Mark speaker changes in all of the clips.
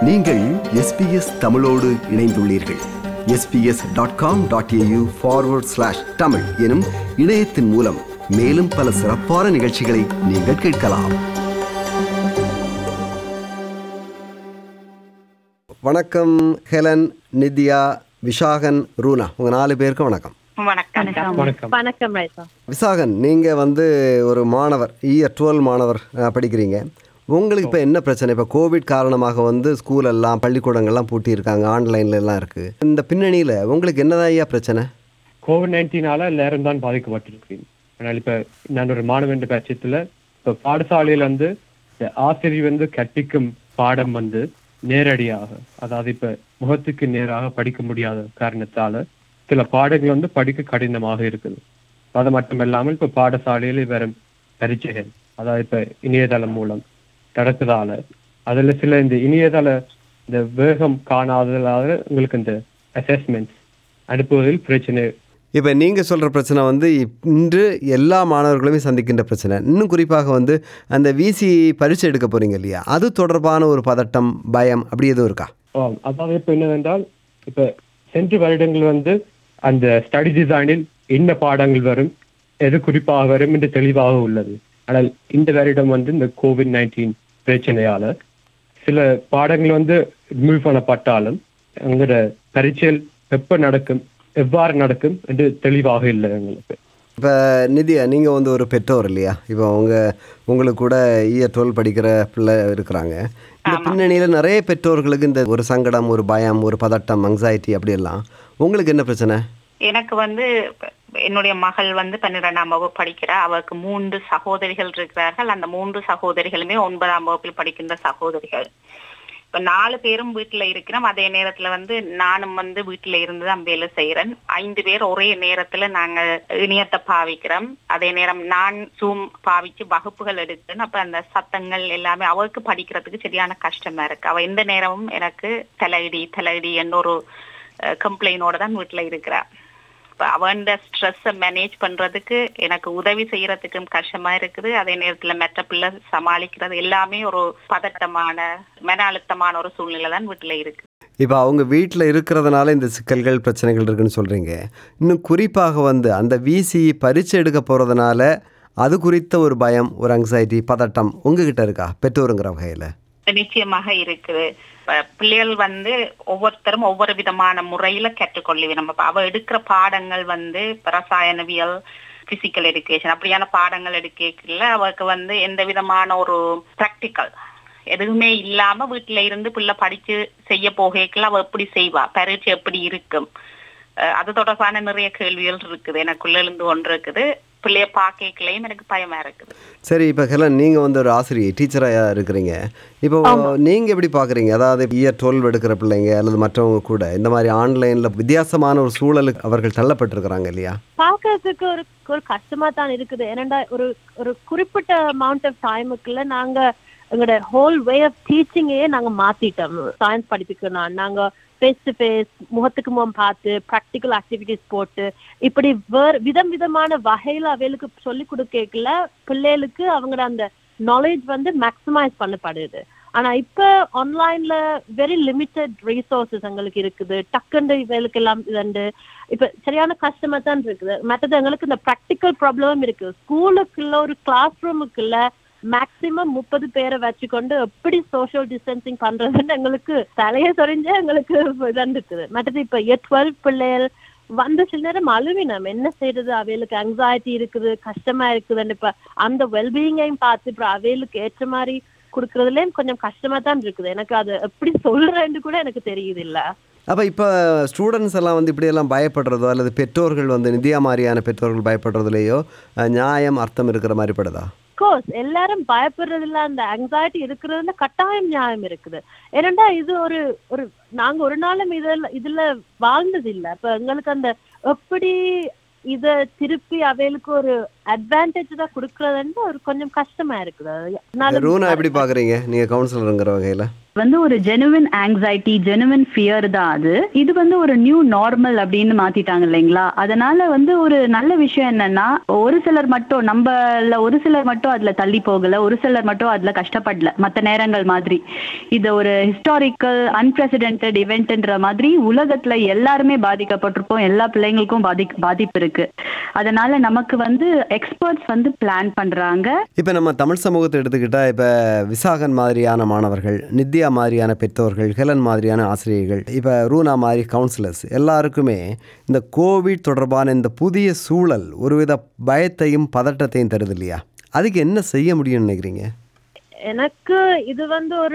Speaker 1: நீங்கள் எஸ்பிஎஸ் தமிழோடு இணைந்துள்ளீர்கள் SBS dot com dot AU forward slash Tamil எனும் இணையத்தின் மூலம் மேலும் பல சிறப்பான நிகழ்ச்சிகளை நீங்கள் கேட்கலாம் வணக்கம் ஹெலன் நித்யா விஷாகன் ரூனா உங்க நாலு பேருக்கும் வணக்கம்
Speaker 2: வணக்கம்
Speaker 3: வணக்கம்
Speaker 2: வணக்கம் ரைசா
Speaker 1: விசாகன் நீங்கள் வந்து ஒரு மாணவர் இயர் டுவெல் மாணவர் அஹ், படிக்கிறீங்க உங்களுக்கு இப்போ என்ன பிரச்சனை இப்போ கோவிட் காரணமாக வந்து ஸ்கூல் எல்லாம் பள்ளிக்கூடங்கள்லாம் பூட்டியிருக்காங்க ஆன்லைன்ல எல்லாம் இருக்குது இந்த பின்னணியில் உங்களுக்கு என்னதான் ஐயா பிரச்சனை
Speaker 3: கோவிட் நைன்டீனால எல்லாரும் தான் பாதிக்கப்பட்டிருக்கிறேன் ஆனால் இப்ப நான் ஒரு மாணவன் என்ற பட்சத்துல இப்ப பாடசாலையில வந்து இந்த ஆசிரியர் வந்து கற்பிக்கும் பாடம் வந்து நேரடியாக அதாவது இப்ப முகத்துக்கு நேராக படிக்க முடியாத காரணத்தால சில பாடங்கள் வந்து படிக்க கடினமாக இருக்குது அது மட்டும் இல்லாமல் இப்ப பாடசாலையில் வரும் பரீட்சைகள் அதாவது இப்ப இணையதளம் மூலம் நடக்குதால அதுல சில இந்த இணையதள இந்த வேகம் காணாததால உங்களுக்கு இந்த அசஸ்மெண்ட்ஸ் அனுப்புவதில் பிரச்சனை
Speaker 1: இப்போ நீங்கள் சொல்கிற பிரச்சனை வந்து இப்- இன்று எல்லா மாணவர்களுமே சந்திக்கின்ற பிரச்சனை இன்னும் குறிப்பாக வந்து அந்த விசி பரீட்சை எடுக்க போகிறீங்க இல்லையா அது தொடர்பான ஒரு பதட்டம் பயம் அப்படி எதுவும் இருக்கா
Speaker 3: ஆம், அதாவது இப்ப என்னவென்றால் இப்ப சென்ற வருடங்கள் வந்து அந்த ஸ்டடி டிசைனில் என்ன பாடங்கள் வரும் எது குறிப்பாக வரும் என்று தெளிவாக உள்ளது ஆனால் இந்த வருடம் வந்து இந்த கோவிட் நைன்டீன் பிரச்சனையால சில பாடங்கள் வந்து ரிமூவ் பண்ணப்பட்டாலும் அங்கிற பரீட்சையில் எப்ப நடக்கும் எவ்வாறு நடக்கும் என்று தெளிவாக இல்லை எங்களுக்கு
Speaker 1: இப்போ நிதியா நீங்கள் வந்து ஒரு பெற்றோர் இல்லையா இப்போ உங்க உங்களுக்கு கூட இயர் டுவெல் படிக்கிற பிள்ளை இருக்கிறாங்க இந்த பின்னணியில் நிறைய பெற்றோர்களுக்கு இந்த ஒரு சங்கடம் ஒரு பயம் ஒரு பதட்டம் அங்ஸைட்டி அப்படியெல்லாம் உங்களுக்கு என்ன பிரச்சனை
Speaker 4: எனக்கு வந்து என்னுடைய மகள் வந்து பன்னிரெண்டாம் வகுப்பு படிக்கிறா அவருக்கு மூன்று சகோதரிகள் இருக்கிறார்கள் அந்த மூன்று சகோதரிகளுமே ஒன்பதாம் வகுப்பில் படிக்கின்ற சகோதரிகள் இப்ப நாலு பேரும் வீட்டுல இருக்கிறோம் அதே நேரத்துல வந்து நானும் வந்து வீட்டுல இருந்து தான் வேலை செய்யறேன் ஐந்து பேர் ஒரே நேரத்துல நாங்க இணையத்தை பாவிக்கிறோம் அதே நேரம் நான் ஜூம் பாவிச்சு வகுப்புகள் எடுக்கிறேன் அப்ப அந்த சத்தங்கள் எல்லாமே அவளுக்கு படிக்கிறதுக்கு சரியான கஷ்டமா இருக்கு அவ எந்த நேரமும் எனக்கு தலையிடி தலையிடி என்ற ஒரு கம்ப்ளைண்டோட தான் வீட்டுல இருக்கிறா இப்ப அவன் ஸ்ட்ரெஸ்ஸை மேனேஜ் பண்றதுக்கு எனக்கு உதவி செய்யறதுக்கும் கஷ்டமா இருக்குது அதே நேரத்துல மற்ற பிள்ளை சமாளிக்கிறது எல்லாமே ஒரு பதட்டமான மன அழுத்தமான ஒரு சூழ்நிலை தான் வீட்டுல இருக்கு
Speaker 1: இப்போ அவங்க வீட்டில் இருக்கிறதுனால இந்த சிக்கல்கள் பிரச்சனைகள் இருக்குன்னு சொல்கிறீங்க இன்னும் குறிப்பாக வந்து அந்த விசி பரீட்சை எடுக்க போகிறதுனால அது குறித்த ஒரு பயம் ஒரு அங்ஸைட்டி பதட்டம் உங்ககிட்ட இருக்கா பெற்றோருங்கிற வகையில்
Speaker 4: நிச்சயமாக இருக்குது இப்ப பிள்ளைகள் வந்து ஒவ்வொருத்தரும் ஒவ்வொரு விதமான முறையில கற்றுக்கொள்ளுவி நம்ம இப்ப அவ எடுக்கிற பாடங்கள் வந்து இப்ப ரசாயனவியல் பிசிக்கல் எடுக்கேஷன் அப்படியான பாடங்கள் எடுக்கல அவருக்கு வந்து எந்த விதமான ஒரு பிராக்டிக்கல் எதுவுமே இல்லாம வீட்டுல இருந்து பிள்ளை படிச்சு செய்ய போகல அவ எப்படி செய்வா பரீட்சை எப்படி இருக்கும் அஹ் அது தொடர்பான நிறைய கேள்விகள் இருக்குது எனக்குள்ள இருந்து ஒன்று இருக்குது பிள்ளைய பார்க்கலையும் எனக்கு பயமா இருக்குது
Speaker 1: சரி இப்போ ஹெலன் நீங்கள் வந்து ஒரு ஆசிரியை டீச்சராக இருக்கிறீங்க இப்போ நீங்கள் எப்படி பார்க்குறீங்க அதாவது இயர் டுவெல் எடுக்கிற பிள்ளைங்க அல்லது மற்றவங்க கூட இந்த மாதிரி ஆன்லைனில் வித்தியாசமான ஒரு சூழலுக்கு அவர்கள் தள்ளப்பட்டிருக்கிறாங்க இல்லையா
Speaker 2: பாக்குறதுக்கு ஒரு ஒரு கஷ்டமா தான் இருக்குது ஏன்னா ஒரு ஒரு குறிப்பிட்ட அமௌண்ட் ஆஃப் டைமுக்குள்ள நாங்க எங்களோட ஹோல் வே ஆஃப் டீச்சிங்கையே நாங்க மாத்திட்டோம் சயின்ஸ் படிப்புக்கணும் நாங்க ஃபேஸ் டு ஃபேஸ் முகத்துக்கு முகம் பார்த்து ப்ராக்டிக்கல் ஆக்டிவிட்டிஸ் போட்டு இப்படி வேறு விதம் விதமான வகையில அவைகளுக்கு சொல்லி கொடுக்கல பிள்ளைகளுக்கு அவங்களோட அந்த நாலேஜ் வந்து மேக்ஸிமைஸ் பண்ணப்படுது ஆனா இப்ப ஆன்லைன்ல வெரி லிமிட்டட் ரிசோர்சஸ் எங்களுக்கு இருக்குது டக்குன்னு இவங்களுக்கு எல்லாம் இதுண்டு இப்ப சரியான கஷ்டமா தான் இருக்குது மற்றது எங்களுக்கு இந்த ப்ராக்டிக்கல் ப்ராப்ளமும் இருக்கு ஸ்கூலுக்குள்ள ஒரு கிளாஸ் ரூமுக்குள்ள மேக்சிமம் முப்பது பேரை வச்சுக்கொண்டு எப்படி சோஷியல் டிஸ்டன்சிங் பண்றதுன்னு எங்களுக்கு தலைய சொரிஞ்ச எங்களுக்கு இதான் இருக்குது மற்றது இப்ப டுவெல் பிள்ளைகள் வந்து சில நேரம் அழுவினம் என்ன செய்யறது அவைகளுக்கு anxiety இருக்குது கஷ்டமா இருக்குதுன்னு இப்ப அந்த வெல்பீயிங்கையும் பார்த்து இப்ப அவைகளுக்கு ஏற்ற மாதிரி கொடுக்கறதுலயும் கொஞ்சம் கஷ்டமா தான் இருக்குது எனக்கு அது எப்படி சொல்றேன்னு கூட எனக்கு தெரியுது இல்ல
Speaker 1: அப்போ இப்போ ஸ்டூடெண்ட்ஸ் எல்லாம் வந்து இப்படியெல்லாம் பயப்படுறதோ அல்லது பெற்றோர்கள் வந்து நிதியா மாதிரியான பெற்றோர்கள் பயப்படுறதுலேயோ அஹ், நியாயம் அர்த்தம் இருக்கிற மாதிரி படுதா
Speaker 2: கோர்ஸ் எல்லாரும் பயப்படுறதுல அந்த anxiety இருக்கிறதுல கட்டாயம் நியாயம் இருக்குது ஏனண்டா இது ஒரு ஒரு நாங்க ஒரு நாளும் இதுல இதுல வாழ்ந்தது இல்ல அப்ப எங்களுக்கு அந்த எப்படி இத திருப்பி அவைகளுக்கு ஒரு அட்வான்டேஜ் தான் கொடுக்கறதுன்னு ஒரு கொஞ்சம் கஷ்டமா இருக்குது அதனால
Speaker 1: ரூனா எப்படி பார்க்குறீங்க நீங்கள் கவுன்சிலருங்கிற வகையில்
Speaker 5: வந்து ஒரு ஜெனுவின் ஆங்ஸைட்டி ஜெனுவின் ஃபியர் தான் அது இது வந்து ஒரு நியூ நார்மல் அப்படின்னு மாத்திட்டாங்க இல்லைங்களா அதனால வந்து ஒரு நல்ல விஷயம் என்னன்னா ஒரு சிலர் மட்டும் நம்மள ஒரு சிலர் மட்டும் அதுல தள்ளி போகல ஒரு சிலர் மட்டும் அதுல கஷ்டப்படல மத்த நேரங்கள் மாதிரி இது ஒரு ஹிஸ்டாரிக்கல் அன்பிரசிடென்டட் இவெண்ட்ன்ற மாதிரி உலகத்துல எல்லாருமே பாதிக்கப்பட்டிருப்போம் எல்லா பிள்ளைங்களுக்கும் பாதி பாதிப்பு இருக்கு அதனால நமக்கு வந்து எக்ஸ்பர்ட்ஸ் வந்து பிளான் பண்றாங்க
Speaker 1: இப்போ நம்ம தமிழ் சமூகத்தை எடுத்துக்கிட்டால் இப்போ விசாகன் மாதிரியான மாணவர்கள் நித்யா மாதிரியான பெற்றோர்கள் ஹெலன் மாதிரியான ஆசிரியர்கள் இப்போ ரூனா மாதிரி கவுன்சிலர்ஸ் எல்லாருக்குமே இந்த கோவிட் தொடர்பான இந்த புதிய சூழல் ஒருவித பயத்தையும் பதட்டத்தையும் தருது இல்லையா அதுக்கு என்ன செய்ய முடியும்னு நினைக்கிறீங்க
Speaker 2: எனக்கு இது வந்து ஒரு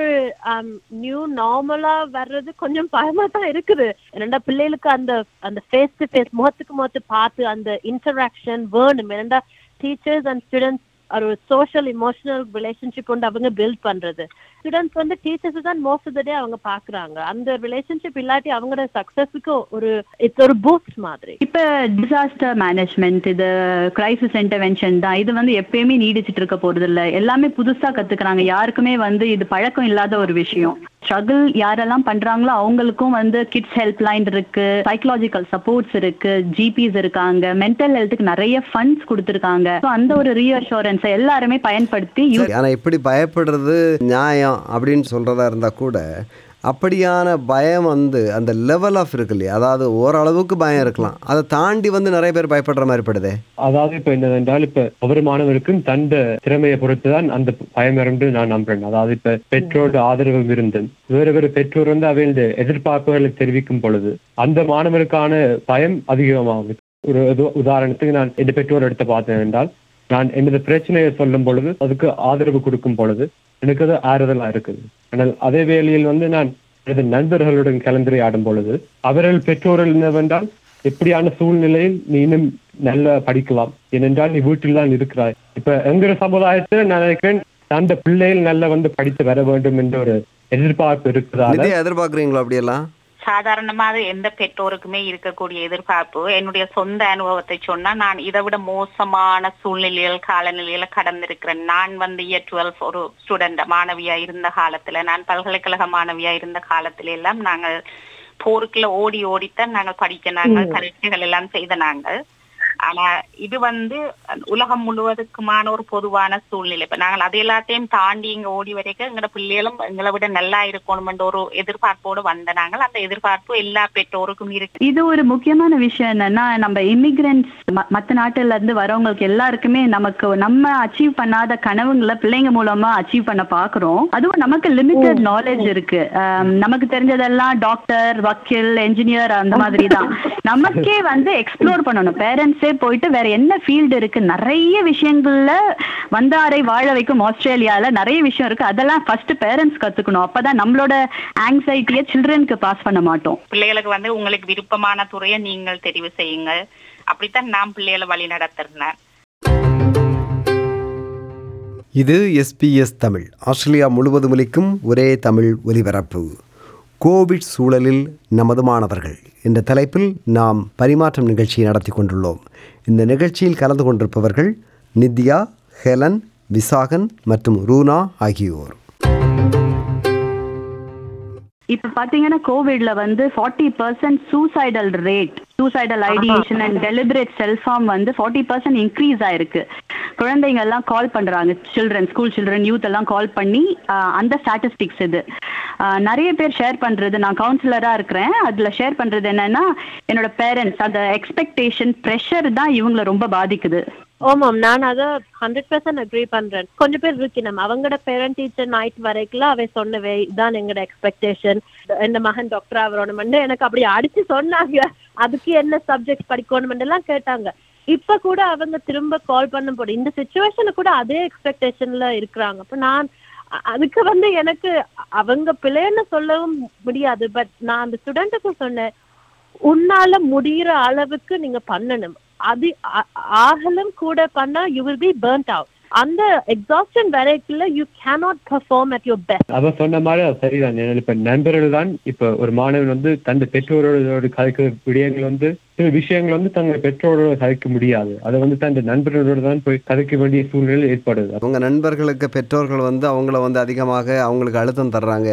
Speaker 2: நியூ நார்மலா வர்றது கொஞ்சம் பயமா தான் இருக்குது என்னடா பிள்ளைகளுக்கு அந்த அந்த ஃபேஸ் டு ஃபேஸ் முகத்துக்கு முகத்து பார்த்து அந்த இன்டராக்ஷன் வேணும் என்னடா டீச்சர்ஸ் அண்ட் ஸ்டூடெண்ட்ஸ் ஒரு சோஷியல் இமோஷனல் ரிலேஷன்ஷிப் வந்து அவங்க பில்ட் பண்றது ஸ்டூடெண்ட்ஸ் வந்து டீச்சர்ஸ் தான் மோஸ்ட் ஆஃப் த டே அவங்க பாக்குறாங்க அந்த ரிலேஷன்ஷிப் இல்லாட்டி அவங்களோட சக்சஸுக்கு ஒரு இட்ஸ் ஒரு பூஸ்ட் மாதிரி
Speaker 5: இப்ப டிசாஸ்டர் மேனேஜ்மெண்ட் இது கிரைசிஸ் இன்டர்வென்ஷன் தான் இது வந்து எப்பயுமே நீடிச்சிட்டு இருக்க போறது இல்ல எல்லாமே புதுசா கத்துக்கிறாங்க யாருக்குமே வந்து இது பழக்கம் இல்லாத ஒரு விஷயம் ஸ்ட்ரகிள் யாரெல்லாம் பண்றாங்களோ அவங்களுக்கும் வந்து கிட்ஸ் ஹெல்ப் லைன் இருக்கு சைக்கலாஜிக்கல் சப்போர்ட்ஸ் இருக்கு ஜிபிஸ் இருக்காங்க மென்டல் ஹெல்த்துக்கு நிறைய ஃபண்ட்ஸ் கொடுத்துருக்காங்க So அந்த ஒரு ரீஅஷூரன்ஸை எல்லாருமே பயன்படுத்தி use
Speaker 1: சரி ஆனால் இப்படி பயப்படுறது நியாயம் அப்படின்னு சொல்கிறதா இருந்தால் கூட அப்படியான பயம் வந்து அந்த லெவல் ஆஃப் இருக்கு இல்லையா அதாவது ஓரளவுக்கு பயம் இருக்கலாம் அதை தாண்டி வந்து நிறைய பேர் பயப்படுற மாதிரி படுதே
Speaker 3: அதாவது இப்ப என்னவென்றால் இப்ப ஒவ்வொரு மாணவருக்கும் தந்த திறமையை பொறுத்துதான் அந்த பயம் என்று நான் நம்புறேன் அதாவது இப்ப பெற்றோர் ஆதரவு இருந்து வேறு வேறு பெற்றோர் வந்து அவைய எதிர்பார்ப்புகளை தெரிவிக்கும் பொழுது அந்த மாணவருக்கான பயம் அதிகமாகும் ஒரு உத- உதாரணத்துக்கு நான் எந்த பெற்றோர் எடுத்து பார்த்தேன் என்றால் நான் எனது பிரச்சனையை சொல்லும் பொழுது அதுக்கு ஆதரவு கொடுக்கும் பொழுது எனக்கு அது ஆறுதலா இருக்குது ஆனால் அதே வேளையில் வந்து நான் எனது நண்பர்களுடன் கலந்துரையாடும் பொழுது அவர்கள் பெற்றோர்கள் என்னவென்றால் எப்படியான சூழ்நிலையில் நீ இன்னும் நல்லா படிக்கலாம் ஏனென்றால் நீ வீட்டில் தான் இருக்கிறாய் இப்ப எங்கிற சமுதாயத்தில் நான் நினைக்கிறேன் அந்த பிள்ளைகள் நல்லா வந்து படித்து வர வேண்டும் என்ற ஒரு எதிர்பார்ப்பு இருக்கிறதால
Speaker 1: நிதியை எதிர்பார்க்குறீங்களோ அப்படியெல்லாம்
Speaker 4: சாதாரணமாக எந்த பெற்றோருக்குமே இருக்கக்கூடிய எதிர்பார்ப்பு என்னுடைய சொந்த அனுபவத்தை சொன்னா நான் இதை விட மோசமான சூழ்நிலைகள் காலநிலையில கடந்திருக்கிறேன் நான் வந்து இயர் டுவெல் ஒரு ஸ்டூடெண்ட் மாணவியா இருந்த காலத்துல நான் பல்கலைக்கழக மாணவியா இருந்த காலத்துல எல்லாம் நாங்கள் போருக்குள்ள ஓடி ஓடித்தான் நாங்கள் படிக்க நாங்கள் பரீட்சைகள் எல்லாம் செய்த நாங்கள் ஆனா இது வந்து உலகம் முழுவதுக்குமான ஒரு பொதுவான சூழ்நிலை இப்ப நாங்கள் அது எல்லாத்தையும் தாண்டி இங்க ஓடி வரைக்கும் எங்களோட பிள்ளைகளும் எங்களை விட நல்லா இருக்கணும்ன்ற ஒரு எதிர்பார்ப்போடு வந்த நாங்கள் அந்த எதிர்பார்ப்பு எல்லா பெற்றோருக்கும் இருக்கு
Speaker 5: இது ஒரு முக்கியமான விஷயம் என்னன்னா நம்ம இமிகிரண்ட்ஸ் மத்த நாட்டுல இருந்து வரவங்களுக்கு எல்லாருக்குமே நமக்கு நம்ம அச்சீவ் பண்ணாத கனவுங்களை பிள்ளைங்க மூலமா அச்சீவ் பண்ண பாக்குறோம் அதுவும் நமக்கு லிமிட்டட் நாலேஜ் இருக்கு ஆம், நமக்கு தெரிஞ்சதெல்லாம் டாக்டர் வக்கீல் என்ஜினியர் அந்த மாதிரி தான் நமக்கே வந்து எக்ஸ்ப்ளோர் பண்ணணும் பேரண்ட்ஸே போயிட்டு வேற என்ன ஃபீல்டு இருக்கு நிறைய விஷயங்கள்ல வந்தாரை வாழ வைக்கும் ஆஸ்திரேலியால நிறைய விஷயம் இருக்கு அதெல்லாம் ஃபர்ஸ்ட் பேரண்ட்ஸ் கத்துக்கணும் அப்பதான் நம்மளோட ஆங்ஸைட்டியை சில்ட்ரனுக்கு பாஸ் பண்ண மாட்டோம்
Speaker 4: பிள்ளைகளுக்கு வந்து உங்களுக்கு விருப்பமான துறையை நீங்கள் தெரிவு செய்யுங்கள் அப்படித்தான் நான் பிள்ளைகளை வழி நடத்துறேன்
Speaker 1: இது எஸ்பிஎஸ் தமிழ் ஆஸ்திரேலியா முழுவதும் ஒலிக்கும் ஒரே தமிழ் ஒலிபரப்பு கோவிட் சூழலில் நமது மாணவர்கள் என்ற தலைப்பில் நாம் பரிமாற்றம் நிகழ்ச்சியை நடத்தி கொண்டுள்ளோம் இந்த நிகழ்ச்சியில் கலந்து கொண்டிருப்பவர்கள் நித்யா ஹெலன் விசாகன் மற்றும் ரூனா ஆகியோர்
Speaker 5: இப்ப பாத்தீங்கன்னா கோவிட்ல வந்து forty percent suicidal rate suicidal ideation and deliberate self harm வந்து ஃபார்ட்டி பர்சன்ட் இன்க்ரீஸ் ஆயிருக்கு குழந்தைங்க எல்லாம் கால் பண்றாங்க சில்ட்ரன் ஸ்கூல் சில்ட்ரன் யூத் எல்லாம் கால் பண்ணி ஆஹ், அந்த ஸ்டாட்டிஸ்டிக்ஸ் இது ஆஹ், நிறைய பேர் ஷேர் பண்றது நான் கவுன்சிலரா இருக்கிறேன் அதுல ஷேர் பண்றது என்னன்னா என்னோட பேரண்ட்ஸ் அந்த எக்ஸ்பெக்டேஷன் ப்ரெஷர் தான் இவங்களை ரொம்ப பாதிக்குது
Speaker 2: ஆமாம் நான் அத ஹண்ட்ரட் பர்சன்ட் அக்ரி பண்றேன் கொஞ்சம் பேர் இருக்கணும் அவங்களோட பேரண்ட் டீச்சர் நைட் வரைக்கும் அவ சொன்னவே இதான் எங்களோட எக்ஸ்பெக்டேஷன் என் மகன் டாக்டர் ஆகணும்னு எனக்கு அப்படி அடிச்சு சொன்னாங்க அதுக்கு என்ன சப்ஜெக்ட் படிக்கணும் எல்லாம் கேட்டாங்க இப்ப கூட அவங்க திரும்ப கால் பண்ண போது இந்த சுச்சுவேஷன்ல கூட அதே எக்ஸ்பெக்டேஷன்ல இருக்கிறாங்க அப்ப நான் அ- அதுக்கு வந்து எனக்கு அவங்க பிள்ளைன்னு சொல்லவும் முடியாது பட் நான் அந்த ஸ்டூடெண்ட்டுக்கு சொன்னேன் உன்னால முடியிற அளவுக்கு நீங்க பண்ணணும் அது ஆ- ஆகலும் கூட பண்ணா you will be burnt out அந்த எக்ஸாஸ்டன் வரைக்குள்ள you cannot perform at your best
Speaker 3: அவ சொன்ன மாதிரி அது சரிதான் ஏன்னா இப்ப நண்பர்கள் தான் இப்ப ஒரு மாணவன் வந்து தன் பெற்றோரோட கதைக்க விடயங்கள் வந்து சில விஷயங்கள் வந்து தங்கள் பெற்றோரோட கதைக்க முடியாது அதை வந்து தன் நண்பர்களோட தான் போய் கதைக்க வேண்டிய சூழ்நிலை ஏற்படுது
Speaker 1: அவங்க நண்பர்களுக்கு பெற்றோர்கள் வந்து அவங்கள வந்து அதிகமாக அவங்களுக்கு அழுத்தம் தர்றாங்க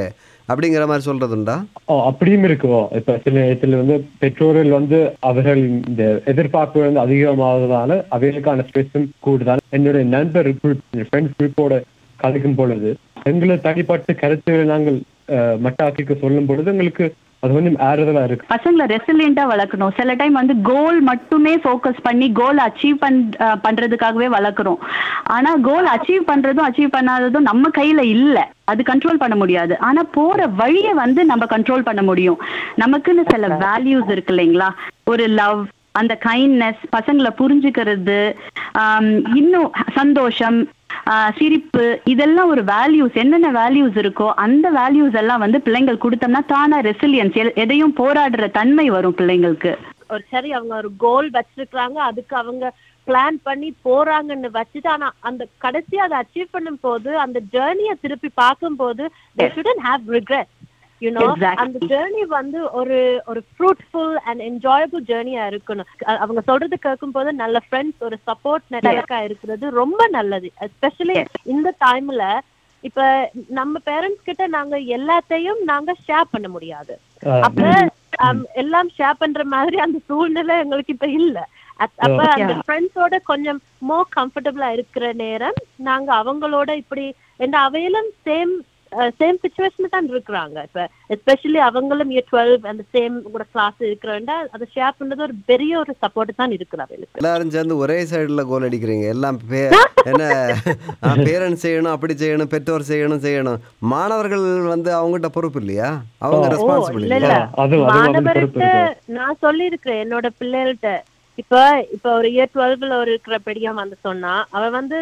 Speaker 1: அப்படிங்கிற மாதிரி சொல்றதுண்டா
Speaker 3: ஓ அப்படியும் இருக்குவோ இப்ப சில நேரத்துல வந்து பெற்றோர்கள் வந்து அவர்கள் இந்த எதிர்பார்ப்பு வந்து அதிகமாவதால அவைகளுக்கான ஸ்ட்ரெஸ்ஸும் கூடுதல் என்னுடைய நண்பர் ஃப்ரெண்ட்ஸ் குரூப்போட கலைக்கும் பொழுது எங்களை தனிப்பட்ட கருத்துக்களை நாங்கள் அஹ், மட்டாக்கிக்க சொல்லும் பொழுது எங்களுக்கு அது கொஞ்சம் ஆறுதலா இருக்கு
Speaker 5: பசங்களை ரெசிலியண்டா வளர்க்கணும் சில டைம் வந்து கோல் மட்டுமே ஃபோக்கஸ் பண்ணி கோல் அச்சீவ் பண் அஹ் பண்றதுக்காகவே வளர்க்குறோம் ஆனா கோல் அச்சீவ் பண்றதும் அச்சீவ் பண்ணாததும் நம்ம கையில இல்ல அது கண்ட்ரோல் பண்ண முடியாது ஆனா போற வழியை வந்து நம்ம கண்ட்ரோல் பண்ண முடியும் நமக்குன்னு சில வேல்யூஸ் இருக்கு இல்லைங்களா ஒரு லவ் அந்த கைண்ட்னஸ் பசங்களை புரிஞ்சுக்கிறது ஆம், இன்னும் சந்தோஷம் ஆஹ் சிரிப்பு இதெல்லாம் ஒரு வேல்யூஸ் என்னென்ன வேல்யூஸ் இருக்கோ அந்த வேல்யூஸ் எல்லாம் வந்து பிள்ளைங்கள் கொடுத்தோம்னா தானா ரெசிலியன்ஸ் எதையும் போராடுற தன்மை வரும் பிள்ளைங்களுக்கு
Speaker 2: ஒரு சரி அவங்க ஒரு கோல் வச்சிருக்காங்க அதுக்கு அவங்க பிளான் பண்ணி போறாங்கன்னு வச்சுட்டு ஆனா அந்த கடைசியா அதை அச்சீவ் பண்ணும் போது அந்த ஜேர்னியை திருப்பி பார்க்கும் போது they shouldn't have regret you know
Speaker 5: Exactly.
Speaker 2: அந்த ஜேர்னி வந்து ஒரு ஒரு ஃப்ரூட்ஃபுல் அண்ட் என்ஜாயபிள் ஜேர்னியா இருக்கணும் அ- அவங்க சொல்றது கேட்கும் போது நல்ல ஃப்ரெண்ட்ஸ் ஒரு சப்போர்ட் நெட்வொர்க்கா இருக்கிறது ரொம்ப நல்லது எஸ்பெஷலி இந்த டைம்ல இப்ப நம்ம பேரண்ட்ஸ் கிட்ட நாங்க எல்லாத்தையும் நாங்க ஷேர் பண்ண முடியாது
Speaker 3: அஹ்,
Speaker 2: அப்ப um, எல்லாம் ஷேர் பண்ற மாதிரி அந்த சூழ்நிலை எங்களுக்கு இப்ப இல்ல அத்- அப்ப அந்த
Speaker 5: Yeah.
Speaker 2: ஃப்ரெண்ட்ஸோட கொஞ்சம் மோர் கம்ஃபர்டபுளா இருக்கிற நேரம் நாங்க அவங்களோட இப்படி என்ன அவையிலும் சேம் சேம் சுச்சுவேஷன் தான் இருக்கிறாங்க இப்ப எஸ்பெஷலி அவங்களும் இயர் டுவெல் அந்த சேம் கூட கிளாஸ் இருக்கிறவங்க அதை ஷேர் பண்றது ஒரு பெரிய ஒரு சப்போர்ட் தான் இருக்குது அவங்களுக்கு
Speaker 1: எல்லாரும் சேர்ந்து ஒரே சைடுல கோல் அடிக்கிறீங்க எல்லாம் பே என்ன பேரண்ட்ஸ் செய்யணும் அப்படி செய்யணும் பெற்றோர் செய்யணும் செய்யணும் மாணவர்கள் வந்து அவங்ககிட்ட பொறுப்பு இல்லையா அவங்க
Speaker 3: ஓ,
Speaker 1: ரெஸ்பான்சிபிள்
Speaker 2: இல்ல,
Speaker 1: இல்லையா
Speaker 2: இல்ல.
Speaker 3: அது அது வந்து பொறுப்பு
Speaker 2: மாணவர்கிட்ட
Speaker 3: இருக்கு
Speaker 2: நான் சொல்லி இருக்கிறேன் என்னோட பிள்ளைகள்கிட்ட இப்ப இப்ப ஒரு இயர் டுவெல்வ்ல ஒரு இருக்கிற பெடியான் வந்து சொன்னா அவ வந்து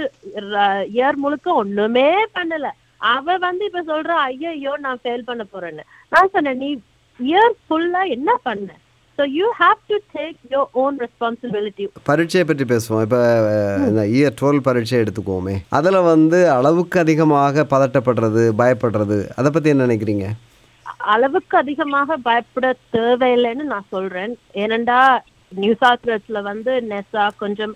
Speaker 2: இயர் முழுக்க ஒண்ணுமே பண்ணல அவ வந்து இப்ப சொல்றா ஐயோ நான் ஃபெயில் பண்ண போறேன்னு நான் சொன்னேன் நீ இயர் ஃபுல்லா என்ன பண்ண so you have to take your own responsibility
Speaker 1: பரீட்சையை பற்றி பேசுவோம் இப்போ இந்த இயர் டுவெல் பரீட்சை எடுத்துக்குவோமே அதில் வந்து அளவுக்கு அதிகமாக பதட்டப்படுறது பயப்படுறது அதை பற்றி என்ன நினைக்கிறீங்க
Speaker 2: அளவுக்கு அதிகமாக பயப்பட தேவையில்லைன்னு நான் சொல்றேன் ஏனண்டா நியூ சவுத் வேல்ஸ்ல வந்து நெசா கொஞ்சம்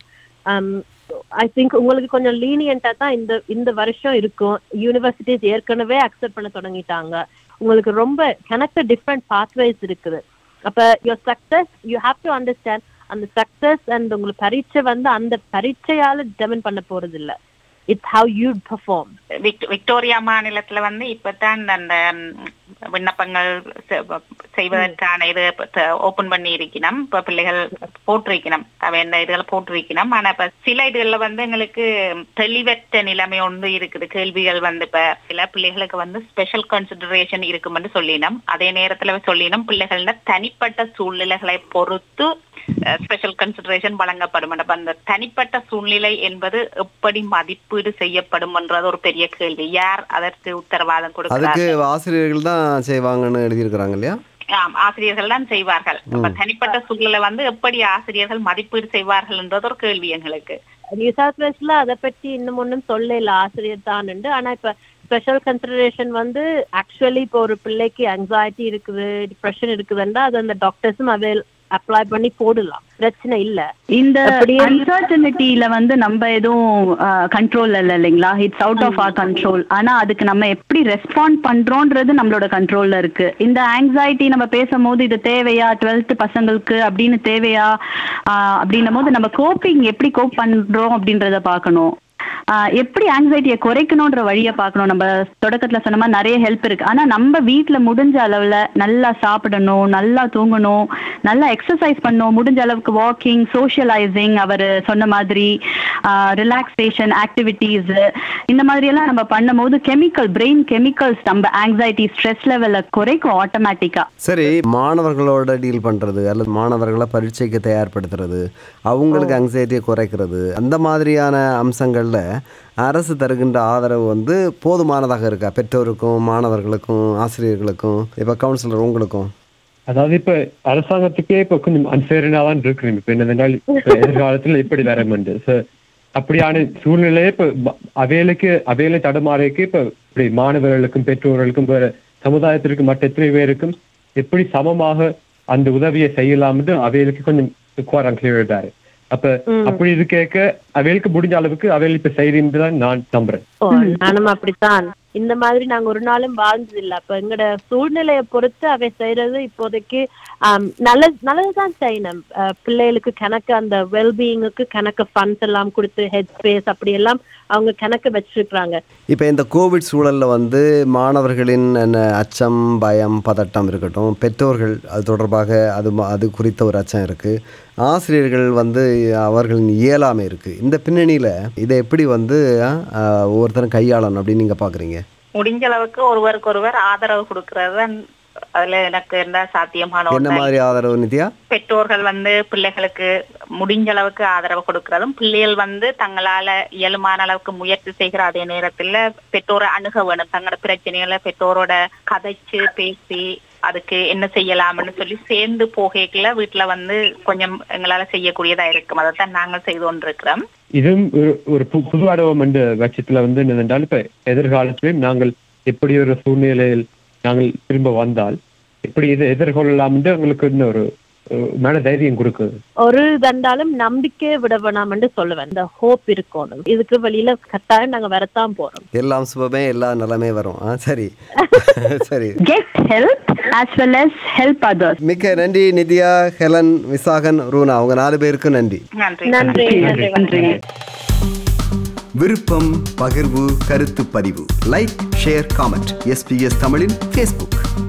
Speaker 2: ஐ திங்க் உங்களுக்கு கொஞ்சம் லீனியண்டா தான் இந்த இந்த வருஷம் இருக்கும் யூனிவர்சிட்டிஸ் ஏற்கனவே அக்செப்ட் பண்ண தொடங்கிட்டாங்க உங்களுக்கு ரொம்ப கனெக்ட் டிஃப்ரெண்ட் பாத்வேஸ் இருக்குது அப்ப your success you have to understand அந்த சக்சஸ் அண்ட் உங்களுக்கு பரீட்சை வந்து அந்த பரீட்சையால டிட்டர்மின் பண்ண போறது இல்ல it's how you perform
Speaker 4: Vic- Victoria மாநிலத்துல வந்து இப்பதான் அந்த ம், விண்ணப்பங்கள் செ- செய்வதற்கான இது ஓபன் பண்ணி இருக்கணும் இப்ப பிள்ளைகள் போட்டிருக்கணும் அவ என்ன இதுகளை போட்டிருக்கணும் ஆனா இப்ப சில இதுகள்ல வந்து எங்களுக்கு தெளிவற்ற நிலைமை ஒன்று இருக்குது கேள்விகள் வந்து இப்ப சில பிள்ளைகளுக்கு வந்து ஸ்பெஷல் கன்சிடரேஷன் இருக்கும்னு சொல்லினோம் அதே நேரத்துல சொல்லினோம் பிள்ளைகள தனிப்பட்ட சூழ்நிலைகளை பொறுத்து ஸ்பெஷல் கன்சிடரேஷன் வழங்கப்படும் அப்ப அந்த தனிப்பட்ட சூழ்நிலை என்பது எப்படி மதிப்பீடு செய்யப்படும் என்றது ஒரு பெரிய கேள்வி யார் அதற்கு உத்தரவாதம் கொடுக்கிறார்
Speaker 1: அதுக்கு ஆசிரியர்கள் தான் செய்வாங்கன்னு எழுதியிருக்கிறாங்க இல்லையா
Speaker 4: ஆம், ஆசிரியர்கள் தான் செய்வார்கள் அப்ப தனிப்பட்ட சூழ்நிலை வந்து எப்படி ஆசிரியர்கள் மதிப்பீடு செய்வார்கள் என்றது ஒரு கேள்வி எங்களுக்கு
Speaker 2: நியூ சவுத் வேல்ஸ்ல அதை பற்றி இன்னும் ஒன்றும் சொல்லல ஆசிரியர் தான் ஆனா இப்ப ஸ்பெஷல் கன்சிடரேஷன் வந்து ஆக்சுவலி இப்போ ஒரு பிள்ளைக்கு anxiety இருக்குது டிப்ரெஷன் இருக்குதுன்னா அது அந்த டாக்டர்ஸும் அதை அப்ளை பண்ணி போடலாம் பிரச்சனை இல்ல
Speaker 5: இந்த
Speaker 2: அப்படியே-
Speaker 5: அன்சர்டனிட்டியில வந்து நம்ம எதுவும் கண்ட்ரோல் இல்ல இல்லைங்களா it's out of our control ஆனா அதுக்கு நம்ம எப்படி ரெஸ்பாண்ட் பண்றோன்றது நம்மளோட கண்ட்ரோல்ல இருக்கு இந்த ஆங்ஸைட்டி நம்ம பேசும்போது இது தேவையா டுவெல்த் பசங்களுக்கு அப்படின்னு தேவையா ஆஹ் அப்படின்னும் போது நம்ம கோப்பிங் எப்படி கோப் பண்றோம் அப்படின்றத பார்க்கணும் ஆஹ் எப்படி ஆங்ஸைட்டியை குறைக்கணும்ன்ற வழியை பார்க்கணும் நம்ம தொடக்கத்துல சொன்ன மாதிரி நிறைய ஹெல்ப் இருக்கு ஆனா நம்ம வீட்ல முடிஞ்ச அளவுல நல்லா சாப்பிடணும் நல்லா தூங்கணும் நல்லா எக்ஸசைஸ் பண்ணணும் முடிஞ்ச அளவுக்கு வாக்கிங் சோஷியலைசிங் அவர் சொன்ன மாதிரி ரிலாக்ஸேஷன் ஆக்டிவிட்டீஸ் இந்த மாதிரி எல்லாம் நம்ம பண்ணும்போது கெமிக்கல் பிரெயின் கெமிக்கல்ஸ் நம்ம ஆங்ஸைட்டி ஸ்ட்ரெஸ் லெவலை குறைக்கும் ஆட்டோமேட்டிக்கா
Speaker 1: சரி மாணவர்களோட டீல் பண்ணுறது அல்லது மாணவர்களை பரீட்சைக்கு தயார்படுத்துறது அவங்களுக்கு அங்ஸைட்டியை குறைக்கிறது அந்த மாதிரியான அம்சங்களில் அரசு தருகின்ற ஆதரவு வந்து போதுமானதாக இருக்கா பெற்றோருக்கும் மாணவர்களுக்கும் ஆசிரியர்களுக்கும் இப்போ கவுன்சிலர் உங்களுக்கும்
Speaker 3: அதாவது இப்ப அரசாங்கத்துக்கே இப்ப கொஞ்சம் அன்சேரனா தான் இருக்கிறேன் இப்ப என்னதென்றால் இப்ப எதிர்காலத்துல இப்படி வரமெண்டு So, அப்படியான சூழ்நிலையே இப்ப ம- அவைகளுக்கு அவைகளை தடுமாறைக்கு இப்ப இப்படி மாணவர்களுக்கும் பெற்றோர்களுக்கும் வேற சமுதாயத்திற்கு மற்ற எத்தனை பேருக்கும் எப்படி சமமாக அந்த உதவியை செய்யலாம் என்று அவைகளுக்கு கொஞ்சம் கிளியர் அப்ப அப்படி இது கேட்க அவைகளுக்கு முடிஞ்ச அளவுக்கு அவைகள் இப்ப செய்தின்னு தான் நான் நம்புறேன்
Speaker 2: ஓ நானும் அப்படித்தான் இந்த மாதிரி நாங்க ஒரு நாளும் வாழ்ந்தது இல்ல அப்ப எங்களோட சூழ்நிலையை பொறுத்து அவை செய்யறது இப்போதைக்கு ஆம், நல்ல நல்லதுதான் செய்யணும் அஹ், பிள்ளைகளுக்கு கணக்கு அந்த வெல்பீயிங்குக்கு கணக்கு ஃபண்ட்ஸ் எல்லாம் கொடுத்து ஹெட் ஸ்பேஸ் அப்படி எல்லாம் அவங்க கணக்கு வச்சிருக்கிறாங்க
Speaker 1: இப்போ இந்த கோவிட் சூழலில் வந்து மாணவர்களின் என்ன அச்சம் பயம் பதட்டம் இருக்கட்டும் பெற்றோர்கள் அது தொடர்பாக அது ம- அது குறித்த ஒரு அச்சம் இருக்குது ஆசிரியர்கள் வந்து அவர்களின் இயலாமை இருக்குது இந்த பின்னணியில் இதை எப்படி வந்து அஹ், ஒவ்வொருத்தரும் கையாளணும் அப்படின்னு நீங்கள் பார்க்குறீங்க
Speaker 4: முடிஞ்ச அளவுக்கு ஒருவருக்கு ஒருவர் ஆதரவு கொடுக்கறது தான் அதுல எனக்கு என்ன சாத்தியமான
Speaker 1: என்ன
Speaker 4: ஒன்று
Speaker 1: மாதிரி ஆதரவு நித்யா
Speaker 4: பெற்றோர்கள் வந்து பிள்ளைகளுக்கு முடிஞ்ச அளவுக்கு ஆதரவு கொடுக்கறதும் பிள்ளைகள் வந்து தங்களால இயலுமான அளவுக்கு முயற்சி செய்கிற அதே நேரத்துல பெற்றோரை அணுக வேணும் தங்களோட பிரச்சனைகளை பெற்றோரோட கதைச்சு பேசி அதுக்கு என்ன செய்யலாம்னு சொல்லி சேர்ந்து போகைக்குள்ள வீட்டுல வந்து கொஞ்சம் எங்களால செய்யக்கூடியதா இருக்கும் அதைத்தான் நாங்கள் செய்து கொண்டிருக்கிறோம்
Speaker 3: இதுவும் ஒரு ஒரு பு- புது அனுபவம் என்ற பட்சத்துல வந்து என்னவென்றால் இப்ப எதிர்காலத்திலும் நாங்கள் எப்படி ஒரு சூழ்நிலையில் நாங்கள் திரும்ப வந்தால் எப்படி இதை எதிர்கொள்ளலாம் என்று எங்களுக்கு இன்னும் ஒரு ஒரு மன தைரியம் கொடுக்குது
Speaker 2: ஒரு தண்டாலும் நம்பிக்கையை விட வேணாம்னு சொல்லுவேன் இந்த ஹோப் இருக்கணும் இதுக்கு வெளியில கட்டாயம் நாங்க வரத்தான் போறோம்
Speaker 1: எல்லாம் சுபமே எல்லா நிலமே வரும் ஆ சரி சரி
Speaker 5: get help as well as help others
Speaker 1: மிக்க நன்றி நித்யா ஹெலன் விசாகன் ரூனா அவங்க நாலு பேருக்கும் நன்றி
Speaker 4: நன்றி
Speaker 2: நன்றி நன்றி
Speaker 5: நன்றி
Speaker 1: விருப்பம் பகிர்வு கருத்து பதிவு லைக் ஷேர் காமெண்ட் எஸ்பிஎஸ் தமிழின் ஃபேஸ்புக்